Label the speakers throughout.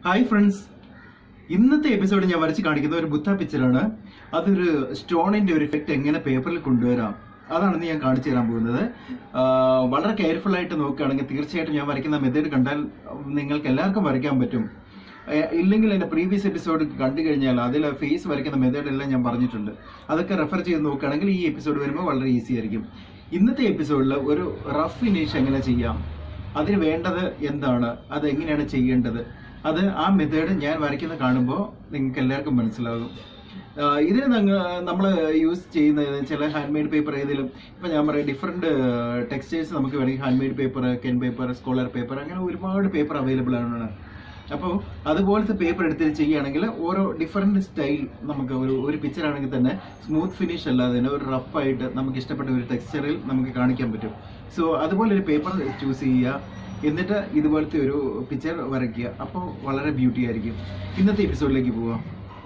Speaker 1: hi friends ഇന്നത്തെ episode ഞാൻ വരച്ച് കാണിക്കുന്ന ഒരു ബുദ്ധ പിക്ചറാണ് അതൊരു സ്റ്റോണിന്റെ ഒരു ഇഫക്റ്റ് എങ്ങനെ പേപ്പറിൽ കൊണ്ടുവരാം അതാണ് ഇന്ന് ഞാൻ കാണിച്ചു തരാൻ പോകുന്നത് ആ, വളരെ കെയർഫുൾ ആയിട്ട് നോക്കുകയാണെങ്കിൽ തീർച്ചയായിട്ടും ഞാൻ വരയ്ക്കുന്ന മെത്തേഡ് കണ്ടാൽ നിങ്ങൾക്ക് എല്ലാവർക്കും വരയ്ക്കാൻ പറ്റും ഏ, ഇല്ലെങ്കിൽ എൻ്റെ പ്രീവിയസ് എപ്പിസോഡ് കണ്ടു കഴിഞ്ഞാൽ അതിൽ ഫേസ് വരയ്ക്കുന്ന മെത്തേഡ് എല്ലാം ഞാൻ പറഞ്ഞിട്ടുണ്ട് അതൊക്കെ റെഫർ ചെയ്ത് നോക്കുകയാണെങ്കിൽ ഈ എപ്പിസോഡ് വരുമ്പോൾ വളരെ ഈസി ആയിരിക്കും ഇന്നത്തെ എപ്പിസോഡിൽ ഒരു റഫ് ഫിനിഷ് എങ്ങനെ ചെയ്യാം അതിന് വേണ്ടത് എന്താണ് അത് എങ്ങനെയാണ് ചെയ്യേണ്ടത് അത് ആ മെത്തേഡ് ഞാൻ വരയ്ക്കുന്ന കാണുമ്പോൾ നിങ്ങൾക്ക് എല്ലാവർക്കും മനസ്സിലാകും ആഹ് ഇതിന് നമ്മൾ യൂസ് ചെയ്യുന്നത് ചില ഹാൻഡ് മെയ്ഡ് പേപ്പർ ഏതെങ്കിലും ഇപ്പം ഞാൻ പറയാം ഡിഫറെൻറ്റ് ടെക്സ്റ്റൈൽസ് നമുക്ക് വേണമെങ്കിൽ hand made paper cane paper scholar paper അങ്ങനെ ഒരുപാട് പേപ്പർ അവൈലബിൾ ആണ് അപ്പോൾ അതുപോലത്തെ പേപ്പർ എടുത്തിട്ട് ചെയ്യുകയാണെങ്കിൽ ഓരോ ഡിഫറെൻറ്റ് സ്റ്റൈൽ നമുക്ക് ഒരു ഒരു പിക്ചർ ആണെങ്കിൽ തന്നെ സ്മൂത്ത് ഫിനിഷ് അല്ലാതെ തന്നെ ഒരു റഫായിട്ട് നമുക്ക് ഇഷ്ടപ്പെട്ട ഒരു ടെക്സ്ചറിൽ നമുക്ക് കാണിക്കാൻ പറ്റും സോ അതുപോലെ ഒരു പേപ്പർ ചൂസ് ചെയ്യുക എന്നിട്ട് ഇതുപോലത്തെ ഒരു പിക്ചർ വരയ്ക്കുക അപ്പോൾ വളരെ ബ്യൂട്ടി ആയിരിക്കും ഇന്നത്തെ എപ്പിസോഡിലേക്ക് പോവാം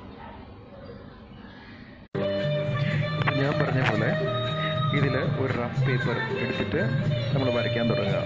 Speaker 2: ഇപ്പം ഞാൻ പറഞ്ഞ പോലെ ഇതിൽ ഒരു റഫ് പേപ്പർ എടുത്തിട്ട് നമ്മൾ വരയ്ക്കാൻ തുടങ്ങുക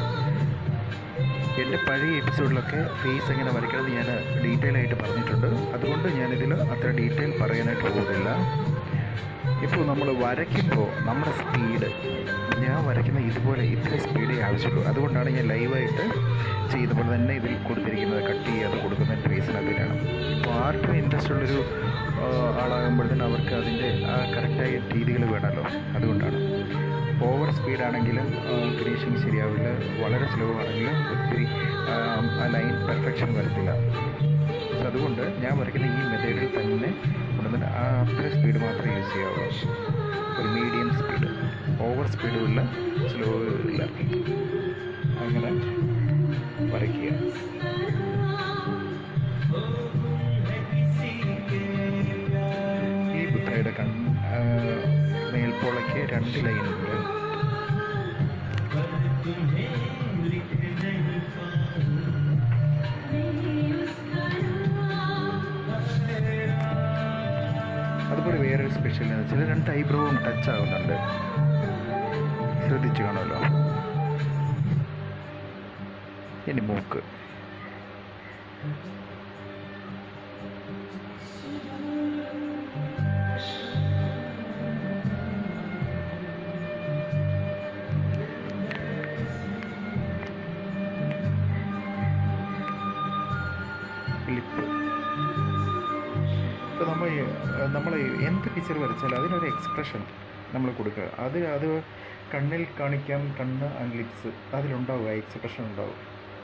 Speaker 2: എൻ്റെ പഴയ എപ്പിസോഡിലൊക്കെ ഫേസ് എങ്ങനെ വരയ്ക്കണമെന്ന് ഞാൻ ഡീറ്റെയിൽ ആയിട്ട് പറഞ്ഞിട്ടുണ്ട് അതുകൊണ്ട് ഞാനിതിൽ അത്ര ഡീറ്റെയിൽ പറയാനായിട്ട് പോകുന്നില്ല ഇപ്പോൾ നമ്മൾ വരയ്ക്കുമ്പോൾ നമ്മുടെ സ്പീഡ് ഞാൻ വരയ്ക്കുന്ന ഇതുപോലെ ഇത്ര സ്പീഡേ ആവശ്യമുള്ളൂ അതുകൊണ്ടാണ് ഞാൻ ലൈവായിട്ട് ചെയ്യുന്ന പോലെ തന്നെ ഇതിൽ കൊടുത്തിരിക്കുന്നത് കട്ട് ചെയ്യാതെ കൊടുക്കുന്ന ട്രേസിനകത്തിനാണ് ഇപ്പോൾ ആർട്ടിന് ഇൻട്രസ്റ്റ് ഉള്ളൊരു ആ, ആളാകുമ്പോഴത്തേന് അവർക്ക് അതിൻ്റെ ആ കറക്റ്റായ രീതികൾ വേണമല്ലോ അതുകൊണ്ടാണ് ഓവർ സ്പീഡാണെങ്കിലും ഫിനിഷിങ് ശരിയാവില്ല വളരെ സ്ലോ ആണെങ്കിലും ഒത്തിരി ആ, ആ ലൈൻ പെർഫെക്ഷൻ വരത്തില്ല So അതുകൊണ്ട് ഞാൻ വരയ്ക്കുന്ന ഈ മെത്തേഡിൽ തന്നെ കൊണ്ടുവന്നിട്ട് ആ അത്ര സ്പീഡ് മാത്രമേ യൂസ് ചെയ്യാവുള്ളൂ ഒരു മീഡിയം സ്പീഡ് ഓവർ സ്പീഡും ഇല്ല സ്ലോ ഇല്ല അങ്ങനെ വരയ്ക്കുക ഈ ബുദ്ധയുടെ കൺ ആ, മേൽപ്പോളയ്ക്ക് രണ്ട് ലൈനുണ്ട് അതുപോലെ വേറൊരു സ്പെഷ്യൽ എന്ന് വെച്ചാൽ രണ്ട് ഐബ്രോവും ടച്ച് ആവുന്നുണ്ട് ശ്രദ്ധിച്ചു കാണുമല്ലോ ഇനി മൂക്ക് ലിപ്പ് ഇപ്പോൾ നമ്മൾ നമ്മൾ എന്ത് പിക്ചർ വരച്ചാലും അതിനൊരു എക്സ്പ്രഷൻ നമ്മൾ കൊടുക്കുക അത് അത് കണ്ണിൽ കാണിക്കാം കണ്ണ് ആൻഡ് ലിപ്സ് അതിലുണ്ടാവുക എക്സ്പ്രഷൻ ഉണ്ടാവും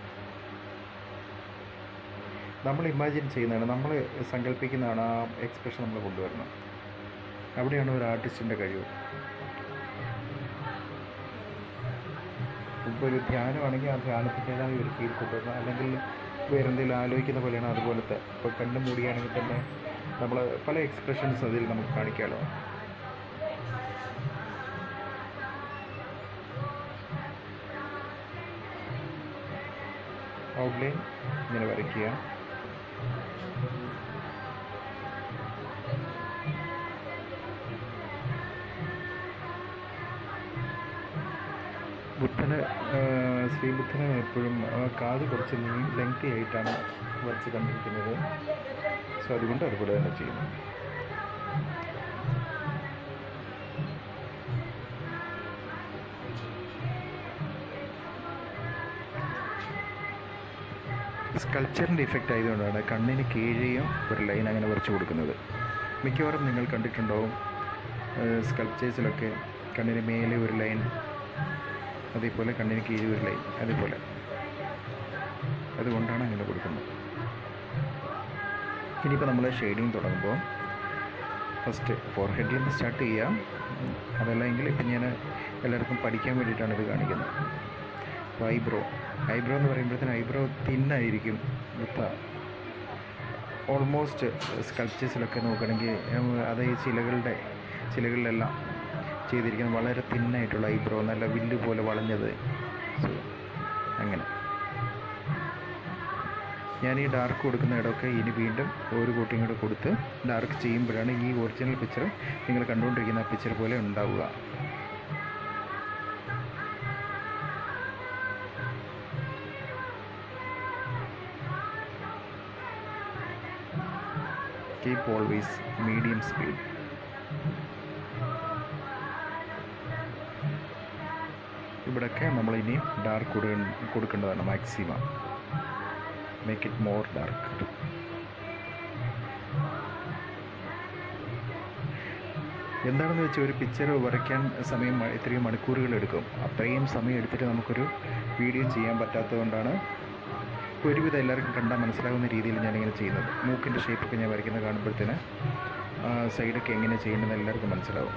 Speaker 2: നമ്മൾ ഇമാജിൻ ചെയ്യുന്നതാണ് നമ്മൾ സങ്കല്പിക്കുന്നതാണ് ആ എക്സ്പ്രഷൻ നമ്മൾ കൊണ്ടുവരണം അവിടെയാണ് ഒരു ആർട്ടിസ്റ്റിൻ്റെ കഴിവ് ഇപ്പോൾ ഒരു ധ്യാനമാണെങ്കിൽ ആ ധ്യാനത്തിൻ്റെതായ ഒരു ഫീൽ കൊണ്ടുവരണം അല്ലെങ്കിൽ വേറെ എന്തെങ്കിലും ആലോചിക്കുന്ന പോലെയാണ് അതുപോലത്തെ ഇപ്പോൾ കണ്ണ് മൂടിയാണെങ്കിൽ തന്നെ നമ്മൾ പല എക്സ്പ്രഷൻസ് അതിൽ നമുക്ക് കാണിക്കാമല്ലോ ഔട്ട്ലൈൻ ഇങ്ങനെ വരയ്ക്കുക ബുദ്ധന് ആ, ശ്രീബുദ്ധന് എപ്പോഴും ആ, കാത് കുറച്ച് ലെങ്തി ആയിട്ടാണ് വരച്ച് കണ്ടിരിക്കുന്നത് സോ അതുകൊണ്ട് അതുപോലെ തന്നെ ചെയ്യുന്നു സ്കൾച്ചറിൻ്റെ ഇഫക്റ്റ് ആയതുകൊണ്ടാണ് കണ്ണിന് കീഴെയും ഒരു ലൈൻ അങ്ങനെ വരച്ച് കൊടുക്കുന്നത് മിക്കവാറും നിങ്ങൾ കണ്ടിട്ടുണ്ടാവും സ്കൾപ്ചേഴ്സിലൊക്കെ കണ്ണിന് മേലെ ഒരു ലൈൻ അതേപോലെ കണ്ണിന് കീഴിൽ ഒരു ലൈൻ അതേപോലെ അതുകൊണ്ടാണ് അങ്ങനെ കൊടുക്കുന്നത് ഇനിയിപ്പോൾ നമ്മൾ ഷെയ്ഡിങ് തുടങ്ങുമ്പോൾ ഫസ്റ്റ് ഫോർഹെഡിൽ നിന്ന് സ്റ്റാർട്ട് ചെയ്യാം ഉം, അതല്ലെങ്കിൽ ഇപ്പം ഞാൻ എല്ലാവർക്കും പഠിക്കാൻ വേണ്ടിയിട്ടാണ് ഇത് കാണിക്കുന്നത് അപ്പോൾ ഐബ്രോ ഐബ്രോ എന്ന് പറയുമ്പോഴത്തേന് ഐബ്രോ തിന്നായിരിക്കും ബുദ്ധ ഓൾമോസ്റ്റ് സ്കൾപ്ചേഴ്സിലൊക്കെ നോക്കുകയാണെങ്കിൽ ഉം, അത് ഈ ചിലകളുടെ ചിലകളിലെല്ലാം ചെയ്തിരിക്കുന്നത് വളരെ തിന്നായിട്ടുള്ള ഐബ്രോ നല്ല വില്ല് പോലെ വളഞ്ഞത് So, അങ്ങനെ ഞാൻ ഈ ഡാർക്ക് കൊടുക്കുന്ന ഇടമൊക്കെ ഇനി വീണ്ടും ഒരു കോട്ടിങ് കൂടെ കൊടുത്ത് ഡാർക്ക് ചെയ്യുമ്പോഴാണ് ഈ ഒറിജിനൽ പിക്ചർ നിങ്ങൾ കണ്ടുകൊണ്ടിരിക്കുന്ന പിക്ചർ പോലെ ഉണ്ടാവുക കീപ്പ് ഓൾവേസ് മീഡിയം സ്പീഡ് ഇവിടെയൊക്കെ നമ്മൾ ഇനിയും ഡാർക്ക് കൊടുക്ക കൊടുക്കേണ്ടതാണ് maximum make it more dark എന്താണെന്ന് വെച്ചാൽ ഒരു പിക്ചർ വരയ്ക്കാൻ സമയം മ- ഇത്രയും മണിക്കൂറുകൾ എടുക്കും അത്രയും സമയം എടുത്തിട്ട് നമുക്കൊരു വീഡിയോ ചെയ്യാൻ പറ്റാത്തതുകൊണ്ടാണ് ഒരുവിധം എല്ലാവർക്കും കണ്ടാൽ മനസ്സിലാകുന്ന രീതിയിൽ ഞാനിങ്ങനെ ചെയ്യുന്നത് മൂക്കിൻ്റെ ഷേപ്പൊക്കെ ഞാൻ വരയ്ക്കുന്നത് കാണുമ്പോഴത്തേന് സൈഡൊക്കെ എങ്ങനെ ചെയ്യേണ്ടതെന്ന് എല്ലാവർക്കും മനസ്സിലാവും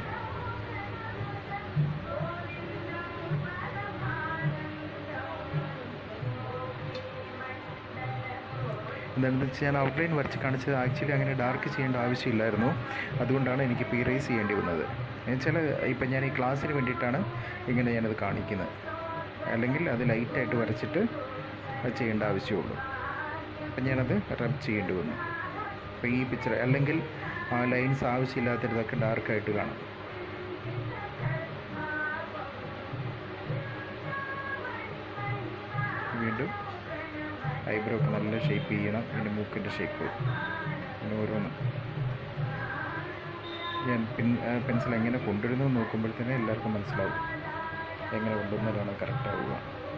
Speaker 2: എന്താണെന്ന് വെച്ചാൽ ഞാൻ ഔട്ട്ലൈൻ വരച്ച് കാണിച്ചത് ആക്ച്വലി അങ്ങനെ ഡാർക്ക് ചെയ്യേണ്ട ആവശ്യമില്ലായിരുന്നു അതുകൊണ്ടാണ് എനിക്ക് പീറൈസ് ചെയ്യേണ്ടി വന്നത് എന്നുവെച്ചാൽ ഇപ്പം ഞാൻ ഈ ക്ലാസ്സിന് വേണ്ടിയിട്ടാണ് ഇങ്ങനെ ഞാനത് കാണിക്കുന്നത് അല്ലെങ്കിൽ അത് ലൈറ്റായിട്ട് വരച്ചിട്ട് അത് ചെയ്യേണ്ട ആവശ്യമുള്ളൂ അപ്പം ഞാനത് റബ് ചെയ്യേണ്ടി വന്നു അപ്പോൾ ഈ പിക്ചർ അല്ലെങ്കിൽ ആ ലൈൻസ് ആവശ്യമില്ലാത്തതൊക്കെ ഡാർക്കായിട്ട് കാണാം വീണ്ടും ഐബ്രോ ഒക്കെ നല്ല ഷേപ്പ് ചെയ്യണം പിന്നെ മൂക്കിൻ്റെ ഷേപ്പ് പിന്നെ ഓരോന്ന് ഞാൻ പെൻ പെൻസിൽ എങ്ങനെ കൊണ്ടുവരുന്നു എന്ന് നോക്കുമ്പോഴത്തേനെ എല്ലാവർക്കും മനസ്സിലാവും എങ്ങനെ കൊണ്ടുവന്നാലാണ് കറക്റ്റ് ആവുക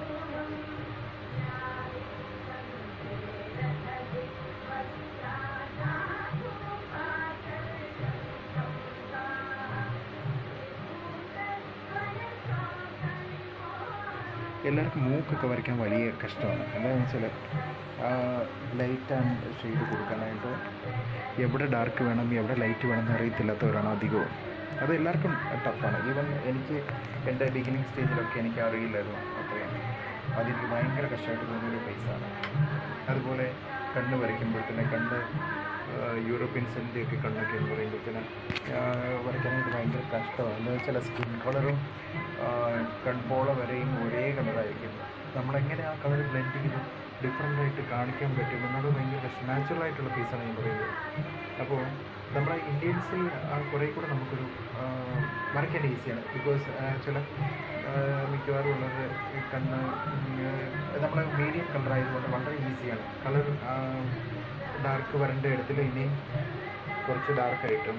Speaker 2: എല്ലാവർക്കും മൂക്കൊക്കെ വരയ്ക്കാൻ വലിയ കഷ്ടമാണ് എന്താണെന്ന് വെച്ചാൽ ലൈറ്റ് ആൻഡ് ഷെയ്ഡ് കൊടുക്കാനായിട്ട് എവിടെ ഡാർക്ക് വേണം എവിടെ ലൈറ്റ് വേണം എന്ന് അറിയത്തില്ലാത്തവരാണ് അധികവും അത് എല്ലാവർക്കും ടഫാണ് ഈവൻ എനിക്ക് എൻ്റെ ബിഗിനിങ് സ്റ്റേജിലൊക്കെ എനിക്ക് അറിയില്ലായിരുന്നു അത്രയും അതെനിക്ക് ഭയങ്കര കഷ്ടമായിട്ട് തോന്നിയൊരു ഫേസാണ് അതുപോലെ കണ്ണ് വരയ്ക്കുമ്പോഴത്തേനെ കണ്ണ് യൂറോപ്യൻസിൻ്റെ ഒക്കെ കണ്ണൊക്കെ എന്ന് പറയുമ്പോഴത്തേന് വരയ്ക്കാനായിട്ട് ഭയങ്കര കഷ്ടമാണ് എന്താ വെച്ചാൽ സ്കിൻ കളറും കൺപോള വരെയും ഒരേ കളറായിരിക്കും നമ്മളെങ്ങനെ ആ കളർ ബ്ലെൻഡ് ചെയ്ത് ഡിഫറെൻ്റ് ആയിട്ട് കാണിക്കാൻ പറ്റും എന്നത് ഭയങ്കര കഷ്ടം നാച്ചുറൽ ആയിട്ടുള്ള ഫേസാണ് ഞാൻ പറയുന്നത് അപ്പോൾ നമ്മുടെ ഇന്ത്യൻസിൽ കുറേ കൂടെ നമുക്കൊരു ആ, വരയ്ക്കാൻ ഈസിയാണ് ബിക്കോസ് ചില ആ, മിക്കവാറും ഉള്ളത് ഈ കണ്ണ് നമ്മൾ മീഡിയം കളർ ആയതുകൊണ്ട് വളരെ ഈസിയാണ് കളർ ഡാർക്ക് വരേണ്ട ഇടത്തിൽ ഇനിയും കുറച്ച് ഡാർക്കായിട്ടും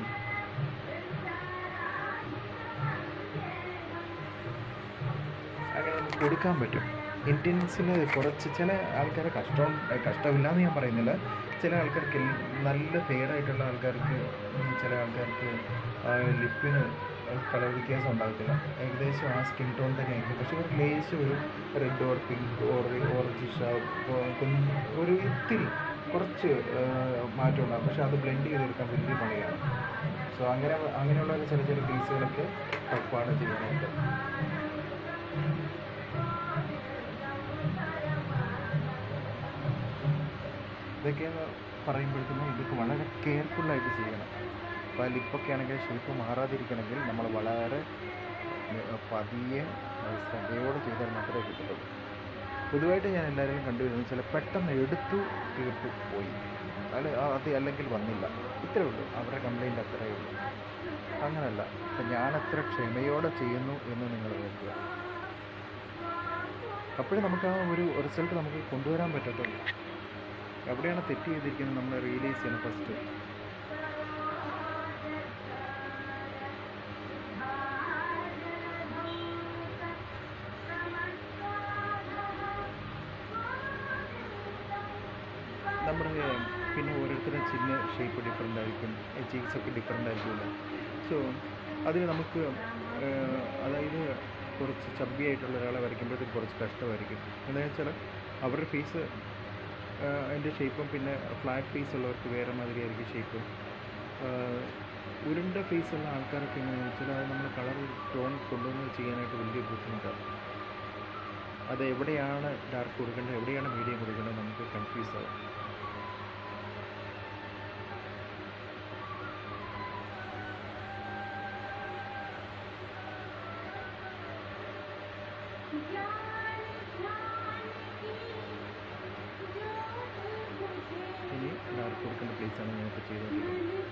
Speaker 2: അങ്ങനെ നമുക്ക് കൊടുക്കാൻ പറ്റും ഇന്ത്യൻസിൽ കുറച്ച് ചില ആൾക്കാരെ കഷ്ടം കഷ്ടമില്ലാന്ന് ഞാൻ പറയുന്നില്ല ചില ആൾക്കാർക്ക് എൽ- നല്ല ഫെയറായിട്ടുള്ള ആൾക്കാർക്ക് ഉം, ചില ആൾക്കാർക്ക് ലിപ്പിന് കളർ വ്യത്യാസം ഉണ്ടാകത്തില്ല ഏകദേശം ആ സ്കിൻ ടോൺ തന്നെ ആയിരിക്കും പക്ഷെ ഒരു ലേശം ഒരു red or pink or orange ഒരു ഇത്തിരി കുറച്ച് മാറ്റം ഉണ്ടാകും പക്ഷെ അത് ബ്ലെൻഡ് ചെയ്തെടുക്കാൻ വലിയ പണിയാണ് സോ അങ്ങനെ അങ്ങനെയുള്ള ചില ചില ഫീസുകളൊക്കെ ടഫാണ് ചെയ്യാനായിട്ട് ഇതൊക്കെയെന്ന് പറയുമ്പോഴത്തേനും ഇതൊക്കെ വളരെ കെയർഫുള്ളായിട്ട് ചെയ്യണം അപ്പോൾ ലിപ്പൊക്കെ ആണെങ്കിൽ ഷേപ്പ് മാറാതിരിക്കണമെങ്കിൽ നമ്മൾ വളരെ ഏർ, പതിയെ ഏർ, ശ്രദ്ധയോടെ ചെയ്താൽ മാത്രമേ കിട്ടത്തുള്ളൂ പൊതുവായിട്ട് ഞാൻ എല്ലാവരെയും കണ്ടുവരുന്നത് ചില പെട്ടെന്ന് എടുത്തു തീർത്തു പോയി അല്ല അത് അല്ലെങ്കിൽ വന്നില്ല ഇത്രേ ഉള്ളൂ അവരുടെ കംപ്ലൈൻറ്റ് അത്രയേ ഉള്ളൂ അങ്ങനല്ല അപ്പം ഞാൻ എത്ര ക്ഷമയോടെ ചെയ്യുന്നു എന്ന് നിങ്ങൾ നോക്കുക അപ്പോഴേ നമുക്ക് ആ ഒരു റിസൾട്ട് നമുക്ക് കൊണ്ടുവരാൻ പറ്റത്തുള്ളൂ എവിടെയാണ് തെറ്റ് ചെയ്തിരിക്കുന്നത് നമ്മൾ റിയലൈസ് ചെയ്യണം ഫസ്റ്റ് നമ്മുടെ പിന്നെ ഓരോരുത്തരുടെ ചിന്ന ഷേപ്പ് ഡിഫറെൻ്റ് ആയിരിക്കും ചീക്സ് ഒക്കെ ഡിഫറെൻ്റ് ആയിരിക്കുമല്ലോ സോ അതിന് നമുക്ക് ഏഹ്, അതായത് കുറച്ച് ചബ്ബി ആയിട്ടുള്ള ഒരാളെ വരയ്ക്കുമ്പോഴത്തേക്ക് കുറച്ച് കഷ്ടമായിരിക്കും എന്താണെന്ന് വെച്ചാൽ അവരുടെ ഫേസ് അതിൻ്റെ ഷേപ്പും പിന്നെ ഫ്ലാറ്റ് ഫേസ് ഉള്ളവർക്ക് വേറെ മാതിരി ആയിരിക്കും ഷേപ്പ് ഉരുണ്ട ഫേസ് ഉള്ള ആൾക്കാരൊക്കെ എങ്ങനെയാണെന്ന് വെച്ചാൽ അത് നമ്മൾ കളർ ടോൺ കൊണ്ടുവന്ന് ചെയ്യാനായിട്ട് വലിയ ബുദ്ധിമുട്ടാണ് അത് എവിടെയാണ് ഡാർക്ക് കൊടുക്കേണ്ടത് എവിടെയാണ് മീഡിയം കൊടുക്കേണ്ടത് നമുക്ക് കൺഫ്യൂസ് ആവും ഇനി ഡാർക്ക് കൊടുക്കേണ്ട പ്ലേസാണ് ഞാനിപ്പോൾ ചെയ്തുകൊണ്ടിരിക്കുന്നത്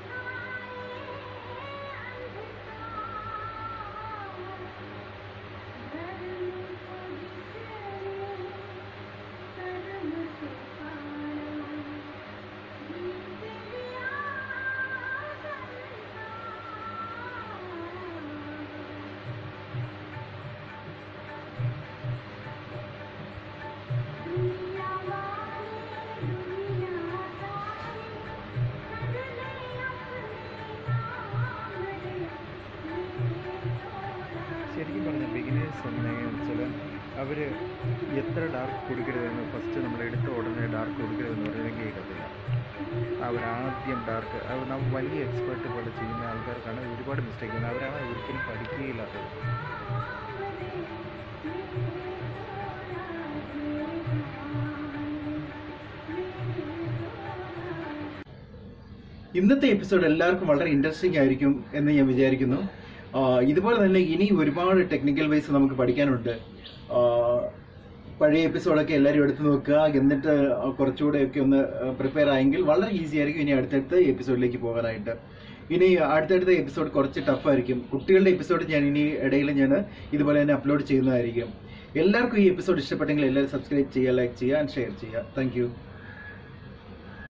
Speaker 2: ടെക്നിക്സ് എങ്ങനെയാണെന്ന് വെച്ചാൽ അവർ എത്ര ഡാർക്ക് കൊടുക്കരുതെന്ന് ഫസ്റ്റ് നമ്മൾ എടുത്ത ഉടനെ ഡാർക്ക് കൊടുക്കരുതെന്ന് പറയുന്നത് കേൾക്കത്തില്ല അവരാദ്യം ഡാർക്ക് അവർ നമ്മൾ വലിയ എക്സ്പേർട്ട് പോലെ ചെയ്യുന്ന ആൾക്കാർക്കാണ് ഒരുപാട് മിസ്റ്റേക്ക് ചെയ്യുന്നത് അവരാണ് ഒരിക്കലും പഠിക്കുകയില്ലാത്തത്
Speaker 1: ഇന്നത്തെ എപ്പിസോഡ് എല്ലാവർക്കും വളരെ ഇൻട്രസ്റ്റിംഗ് ആയിരിക്കും എന്ന് ഞാൻ വിചാരിക്കുന്നു ആ, ഇതുപോലെ തന്നെ ഇനി ഒരുപാട് ടെക്നിക്കൽ വൈസ് നമുക്ക് പഠിക്കാനുണ്ട് ആ, പഴയ എപ്പിസോഡൊക്കെ എല്ലാവരും എടുത്തു നോക്കുക എന്നിട്ട് കുറച്ചുകൂടെ ഒക്കെ ഒന്ന് പ്രിപ്പയർ ആയെങ്കിൽ വളരെ ഈസി ആയിരിക്കും ഇനി അടുത്തടുത്ത എപ്പിസോഡിലേക്ക് പോകാനായിട്ട് ഇനി അടുത്തടുത്ത എപ്പിസോഡ് കുറച്ച് ടഫായിരിക്കും കുട്ടികളുടെ എപ്പിസോഡ് ഞാൻ ഇനി ഇടയിൽ ഞാൻ ഇതുപോലെ തന്നെ അപ്ലോഡ് ചെയ്യുന്നതായിരിക്കും എല്ലാവർക്കും ഈ എപ്പിസോഡ് ഇഷ്ടപ്പെട്ടെങ്കിൽ എല്ലാവരും സബ്സ്ക്രൈബ് ചെയ്യുക ലൈക്ക് ചെയ്യുക ആൻഡ് ഷെയർ ചെയ്യുക താങ്ക്